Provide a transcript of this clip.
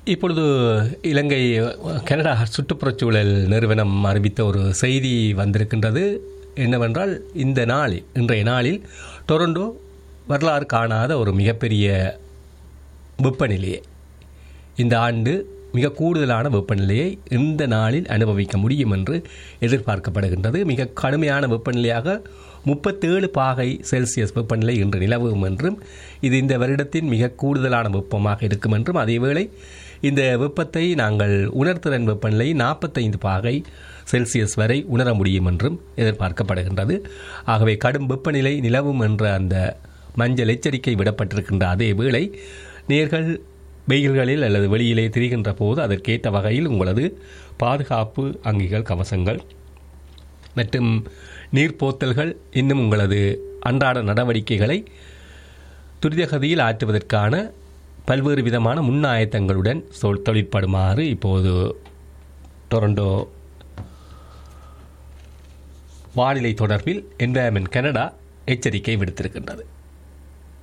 இப்பொழுது இலங்கை கனடா சுற்றுப்புறச்சூழல் நிறுவனம் அறிவித்த ஒரு செய்தி வந்திருக்கின்றது என்னவென்றால் இந்த நாளில் இன்றைய நாளில் டொரண்டோ வரலாறு காணாத ஒரு மிகப்பெரிய வெப்பநிலையை இந்த ஆண்டு மிக கூடுதலான வெப்பநிலையை இந்த நாளில் அனுபவிக்க முடியும் என்று எதிர்பார்க்கப்படுகின்றது மிக கடுமையான வெப்பநிலையாக முப்பத்தேழு பாகை செல்சியஸ் வெப்பநிலை இன்று நிலவும் என்றும் இது இந்த வருடத்தின் மிக கூடுதலான வெப்பமாக இருக்கும் என்றும் அதேவேளை இந்த வெப்பத்தை நாங்கள் உணர்திறன் வெப்பநிலை நாற்பத்தைந்து பாகை செல்சியஸ் வரை உணர முடியும் என்றும் எதிர்பார்க்கப்படுகின்றது ஆகவே கடும் வெப்பநிலை நிலவும் என்ற அந்த மஞ்சள் எச்சரிக்கை விடப்பட்டிருக்கின்ற அதே வேளை நேர்கள் வெயில்களில் அல்லது வெளியிலே திரிகின்ற போது அதற்கேற்ற வகையில் உங்களது பாதுகாப்பு அங்கிகள் கவசங்கள் மற்றும் நீர்ப்போத்தல்கள் இன்னும் உங்களது அன்றாட நடவடிக்கைகளை துரிதகதியில் ஆற்றுவதற்கான பல்வேறு விதமான முன்னாயத்தங்களுடன் சொல் தொழிற்படுமாறு இப்போது டொரண்டோ வானிலை தொடர்பில் என்வாயர்மெண்ட் கனடா எச்சரிக்கை விடுத்திருக்கின்றது